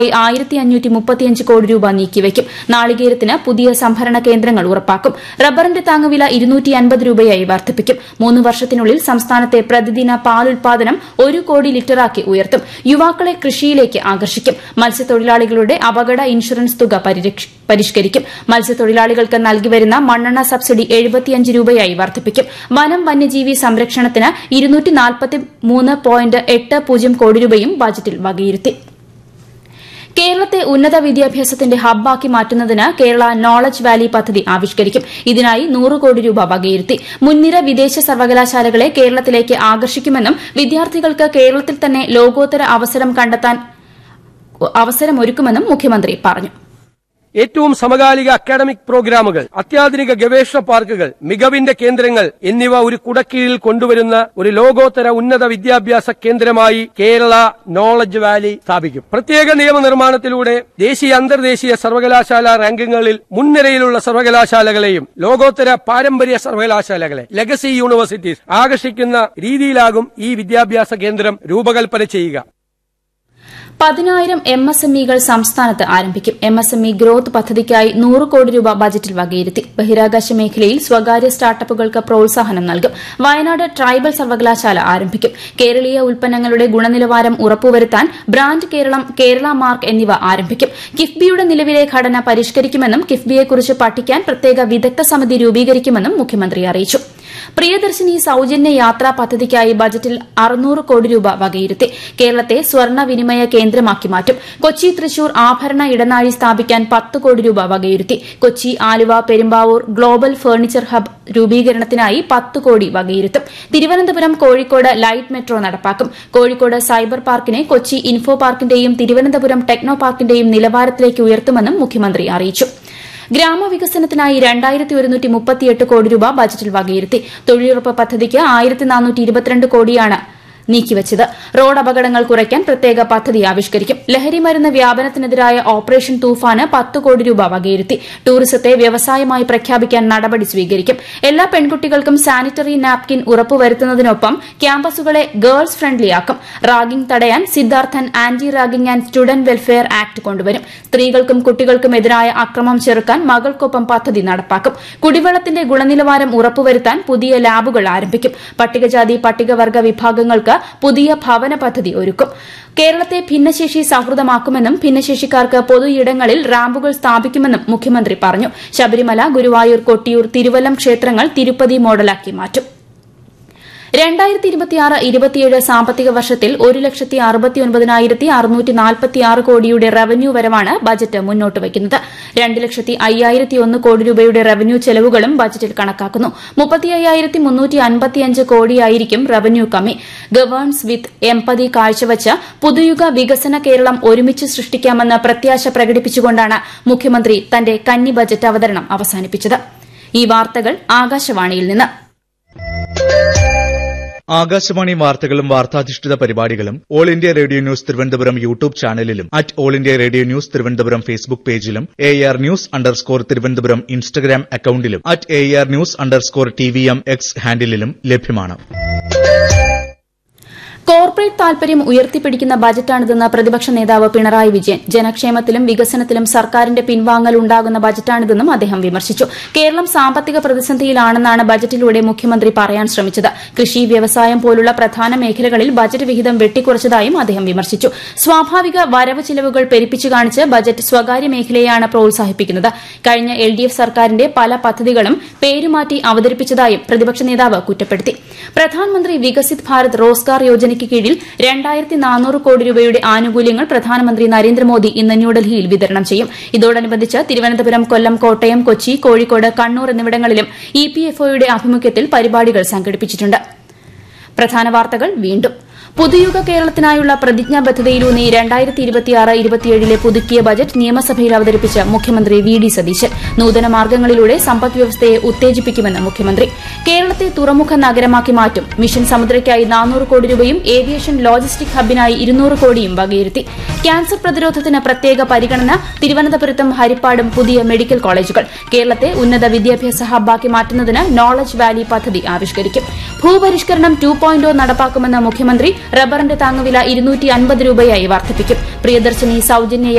ആയിരത്തി അഞ്ഞൂറ്റി മുപ്പത്തിയഞ്ച് കോടി രൂപ നീക്കിവയ്ക്കും നാളികേരത്തിന് പുതിയ സംഭരണ കേന്ദ്രങ്ങൾ ഉറപ്പാക്കും റബ്ബറിന്റെ താങ്ങുവില ഇരുന്നൂറ്റി അൻപത് രൂപയായി വർദ്ധിപ്പിക്കും മൂന്ന് വർഷത്തിനുള്ളിൽ സംസ്ഥാനത്തെ പ്രതിദിന പാൽ ഉൽപാദനം ഒരു കോടി ലിറ്ററാക്കി ഉയർത്തും യുവാക്കളെ കൃഷിയിലേക്ക് ആകർഷിക്കും മത്സ്യത്തൊഴിലാളികളുടെ അപകട ഇൻഷുറൻസ് തുക പരിരക്ഷ- പരിഷ്കരിക്കും മത്സ്യത്തൊഴിലാളികൾക്ക് നൽകിവരുന്ന മണ്ണെണ്ണ സബ്സിഡി എഴുപത്തിയഞ്ച് രൂപയായി വർദ്ധിപ്പിക്കും വനം വന്യജീവി സംരക്ഷണത്തിന് ഇരുന്നൂറ്റി നാൽപ്പത്തി മൂന്ന് പോയിന്റ് എട്ട് പൂജ്യം കോടി രൂപയും ബജറ്റിൽ വകയിരുത്തി കേരളത്തെ ഉന്നത വിദ്യാഭ്യാസത്തിന്റെ ഹബ്ബാക്കി മാറ്റുന്നതിന് കേരള നോളജ് വാലി പദ്ധതി ആവിഷ്കരിക്കും ഇതിനായി നൂറ് കോടി രൂപ വകയിരുത്തി മുൻനിര വിദേശ സർവകലാശാലകളെ കേരളത്തിലേക്ക് ആകർഷിക്കുമെന്നും വിദ്യാർത്ഥികൾക്ക് കേരളത്തിൽ തന്നെ ലോകോത്തര അവസരം കണ്ടെത്താൻ അവസരമൊരുക്കുമെന്നും മുഖ്യമന്ത്രി പറഞ്ഞു ഏറ്റവും സമകാലിക അക്കാഡമിക് പ്രോഗ്രാമുകൾ അത്യാധുനിക ഗവേഷണ പാർക്കുകൾ മികവിന്റെ കേന്ദ്രങ്ങൾ എന്നിവ ഒരു കുടക്കീഴിൽ കൊണ്ടുവരുന്ന ഒരു ലോകോത്തര ഉന്നത വിദ്യാഭ്യാസ കേന്ദ്രമായി കേരള നോളജ് വാലി സ്ഥാപിക്കും പ്രത്യേക നിയമനിർമ്മാണത്തിലൂടെ ദേശീയ അന്തർദേശീയ സർവകലാശാല റാങ്കിങ്ങുകളിൽ മുൻനിരയിലുള്ള സർവകലാശാലകളെയും ലോകോത്തര പാരമ്പര്യ സർവകലാശാലകളെ ലെഗസി യൂണിവേഴ്സിറ്റീസ് ആകർഷിക്കുന്ന രീതിയിലാകും ഈ വിദ്യാഭ്യാസ കേന്ദ്രം രൂപകൽപ്പന ചെയ്യുക പതിനായിരം എം എസ് എം ഇകൾ സംസ്ഥാനത്ത് ആരംഭിക്കും M S M E growth പദ്ധതിക്കായി നൂറ് കോടി രൂപ ബജറ്റിൽ വകയിരുത്തി ബഹിരാകാശ മേഖലയിൽ സ്വകാര്യ സ്റ്റാർട്ടപ്പുകൾക്ക് പ്രോത്സാഹനം നൽകും വയനാട് ട്രൈബൽ സർവകലാശാല ആരംഭിക്കും കേരളീയ ഉൽപ്പന്നങ്ങളുടെ ഗുണനിലവാരം ഉറപ്പുവരുത്താൻ ബ്രാൻഡ് കേരളം കേരള മാർക്ക് എന്നിവ ആരംഭിക്കും കിഫ്ബിയുടെ നിലവിലെ ഘടന പരിഷ്കരിക്കുമെന്നും കിഫ്ബിയെക്കുറിച്ച് പഠിക്കാൻ പ്രത്യേക വിദഗ്ധ സമിതി രൂപീകരിക്കുമെന്നും മുഖ്യമന്ത്രി അറിയിച്ചു പ്രിയദർശിനി സൌജന്യ യാത്രാ പദ്ധതിക്കായി ബജറ്റിൽ അറുന്നൂറ് കോടി രൂപ വകയിരുത്തി കേരളത്തെ സ്വർണ്ണ വിനിമയ കേന്ദ്രമാക്കി മാറ്റും കൊച്ചി തൃശൂർ ആഭരണ ഇടനാഴി സ്ഥാപിക്കാൻ പത്ത് കോടി രൂപ വകയിരുത്തി Kochi Aluva Perumbavoor global furniture hub രൂപീകരണത്തിനായി പത്ത് കോടി വകയിരുത്തും തിരുവനന്തപുരം കോഴിക്കോട് ലൈറ്റ് മെട്രോ നടപ്പാക്കും കോഴിക്കോട് സൈബർ പാർക്കിനെ കൊച്ചി ഇൻഫോ പാർക്കിന്റെയും തിരുവനന്തപുരം ടെക്നോ പാർക്കിന്റെയും നിലവാരത്തിലേക്ക് ഉയർത്തുമെന്നും മുഖ്യമന്ത്രി അറിയിച്ചു ഗ്രാമവികസനത്തിനായി രണ്ടായിരത്തി ഒരുന്നൂറ്റി മുപ്പത്തിയെട്ട് കോടി രൂപ ബജറ്റിൽ വകയിരുത്തി തൊഴിലുറപ്പ് പദ്ധതിക്ക് ആയിരത്തി നാനൂറ്റി ഇരുപത്തിരണ്ട് കോടിയാണ് നീക്കിവച്ചത് റോഡ് അപകടങ്ങൾ കുറയ്ക്കാൻ പ്രത്യേക പദ്ധതി ആവിഷ്കരിക്കും ലഹരിമരുന്ന് വ്യാപനത്തിനെതിരായ ഓപ്പറേഷൻ തൂഫാന് പത്ത് കോടി രൂപ വകയിരുത്തി ടൂറിസത്തെ വ്യവസായമായി പ്രഖ്യാപിക്കാൻ നടപടി സ്വീകരിക്കും എല്ലാ പെൺകുട്ടികൾക്കും സാനിറ്ററി നാപ്കിൻ ഉറപ്പുവരുത്തുന്നതിനൊപ്പം ക്യാമ്പസുകളെ ഗേൾസ് ഫ്രണ്ട്ലിയാക്കും റാഗിംഗ് തടയാൻ Sidharthan anti ragging and student welfare act കൊണ്ടുവരും സ്ത്രീകൾക്കും കുട്ടികൾക്കും എതിരായ അക്രമം ചെറുക്കാൻ മകൾക്കൊപ്പം പദ്ധതി നടപ്പാക്കും കുടിവെള്ളത്തിന്റെ ഗുണനിലവാരം ഉറപ്പുവരുത്താൻ പുതിയ ലാബുകൾ ആരംഭിക്കും പട്ടികജാതി പട്ടികവർഗ വിഭാഗങ്ങൾക്ക് പുതിയ ഭവന പദ്ധതി ഒരുക്കും കേരളത്തെ ഭിന്നശേഷി സൌഹൃദമാക്കുമെന്നും ഭിന്നശേഷിക്കാർക്ക് പൊതു ഇടങ്ങളിൽ റാമ്പുകൾ സ്ഥാപിക്കുമെന്നും മുഖ്യമന്ത്രി പറഞ്ഞു ശബരിമല ഗുരുവായൂർ കൊട്ടിയൂർ തിരുവല്ലം ക്ഷേത്രങ്ങൾ തിരുപ്പതി മോഡലാക്കി മാറ്റും രണ്ടായിരത്തി ഇരുപത്തിയാറ് ഇരുപത്തിയേഴ് സാമ്പത്തിക വർഷത്തിൽ ഒരു ലക്ഷത്തി അറുപത്തിയൊൻപതിനായിരത്തി അറുന്നൂറ്റി നാൽപ്പത്തിയാറ് കോടിയുടെ റവന്യൂ വരവാണ് ബജറ്റ് മുന്നോട്ട് വയ്ക്കുന്നത് രണ്ട് ലക്ഷത്തി അയ്യായിരത്തി ഒന്ന് കോടി രൂപയുടെ റവന്യൂ ചെലവുകളും ബജറ്റിൽ കണക്കാക്കുന്നു മുപ്പത്തി അയ്യായിരത്തി മുന്നൂറ്റി അൻപത്തിയഞ്ച് കോടിയായിരിക്കും റവന്യൂ കമ്മി ഗവേൺസ് വിത്ത് എംപതി കാഴ്ചവച്ച് പുതുയുഗ വികസന കേരളം ഒരുമിച്ച് സൃഷ്ടിക്കാമെന്ന് പ്രത്യാശ പ്രകടിപ്പിച്ചുകൊണ്ടാണ് മുഖ്യമന്ത്രി തന്റെ കന്നി ബജറ്റ് അവതരണം അവസാനിപ്പിച്ചത് ഈ വാർത്തകൾ ആകാശവാണിയിൽ നിന്ന് ആകാശവാണി വാർത്തകളും വാർത്താധിഷ്ഠിത പരിപാടികളും all India radio news Thiruvananthapuram YouTube ചാനലിലും at all India radio news Thiruvananthapuram Facebook പേജിലും A R news underscore Thiruvananthapuram Instagram അക്കൌണ്ടിലും at A R news underscore T V M X ഹാൻഡിലും ലഭ്യമാണ് കോർപ്പറേറ്റ് താൽപര്യം ഉയർത്തിപ്പിടിക്കുന്ന ബജറ്റാണിതെന്ന് പ്രതിപക്ഷ നേതാവ് പിണറായി വിജയൻ ജനക്ഷേമത്തിലും വികസനത്തിലും സർക്കാരിന്റെ പിൻവാങ്ങൽ ഉണ്ടാകുന്ന ബജറ്റാണിതെന്നും അദ്ദേഹം വിമർശിച്ചു കേരളം സാമ്പത്തിക പ്രതിസന്ധിയിലാണെന്നാണ് ബജറ്റിലൂടെ മുഖ്യമന്ത്രി പറയാൻ ശ്രമിച്ചത് കൃഷി വ്യവസായം പോലുള്ള പ്രധാന മേഖലകളിൽ ബജറ്റ് വിഹിതം വെട്ടിക്കുറച്ചതായും അദ്ദേഹം വിമർശിച്ചു സ്വാഭാവിക വരവ് ചിലവുകൾ പെരുപ്പിച്ചു കാണിച്ച് ബജറ്റ് സ്വകാര്യ മേഖലയെയാണ് പ്രോത്സാഹിപ്പിക്കുന്നത് കഴിഞ്ഞ എൽ ഡി എഫ് സർക്കാരിന്റെ പല പദ്ധതികളും പേരുമാറ്റി അവതരിപ്പിച്ചതായും പ്രതിപക്ഷ നേതാവ് കുറ്റപ്പെടുത്തി പ്രധാനമന്ത്രി വികസിത് ഭാരത് റോസ്ഗാർ യോജനയ്ക്ക് കീഴിൽ രണ്ടായിരത്തി നാനൂറ് കോടി രൂപയുടെ ആനുകൂല്യങ്ങൾ പ്രധാനമന്ത്രി നരേന്ദ്രമോദി ഇന്ന് ന്യൂഡൽഹിയിൽ വിതരണം ചെയ്യും ഇതോടനുബന്ധിച്ച് തിരുവനന്തപുരം കൊല്ലം കോട്ടയം കൊച്ചി കോഴിക്കോട് കണ്ണൂർ എന്നിവിടങ്ങളിലും ഇ പി എഫ് ഒയുടെ ആഭിമുഖ്യത്തിൽ പരിപാടികൾ സംഘടിപ്പിച്ചിട്ടുണ്ട് പ്രധാന വാർത്തകൾ വീണ്ടും പുതുയുഗ കേരളത്തിനായുള്ള പ്രതിജ്ഞാബദ്ധതയിലൂന്നി രണ്ടായിരത്തി ഇരുപത്തിയാറ് ഇരുപത്തിയേഴിലെ പുതുക്കിയ ബജറ്റ് നിയമസഭയിൽ അവതരിപ്പിച്ച മുഖ്യമന്ത്രി വി ഡി സതീശൻ നൂതന മാർഗ്ഗങ്ങളിലൂടെ സമ്പദ്വ്യവസ്ഥയെ ഉത്തേജിപ്പിക്കുമെന്ന് മുഖ്യമന്ത്രി കേരളത്തെ തുറമുഖ നഗരമാക്കി മാറ്റും മിഷൻ സമുദ്രയ്ക്കായി നാനൂറ് കോടി രൂപയും ഏവിയേഷൻ ലോജിസ്റ്റിക് ഹബിനായി ഇരുന്നൂറ് കോടിയും വകയിരുത്തി ക്യാൻസർ പ്രതിരോധത്തിന് പ്രത്യേക പരിഗണന തിരുവനന്തപുരത്തും ഹരിപ്പാടും പുതിയ മെഡിക്കൽ കോളേജുകൾ കേരളത്തെ ഉന്നത വിദ്യാഭ്യാസ ഹബ്ബാക്കി മാറ്റുന്നതിന് നോളജ് വാലി പദ്ധതി ആവിഷ്കരിക്കും ഭൂപരിഷ്കരണം ടു പോയിന്റ് നടപ്പാക്കുമെന്ന് മുഖ്യമന്ത്രി റബ്ബറിന്റെ താങ്ങുവില ഇരുന്നൂറ്റി അൻപത് രൂപയായി വർദ്ധിപ്പിക്കും പ്രിയദർശിനി സൌജന്യ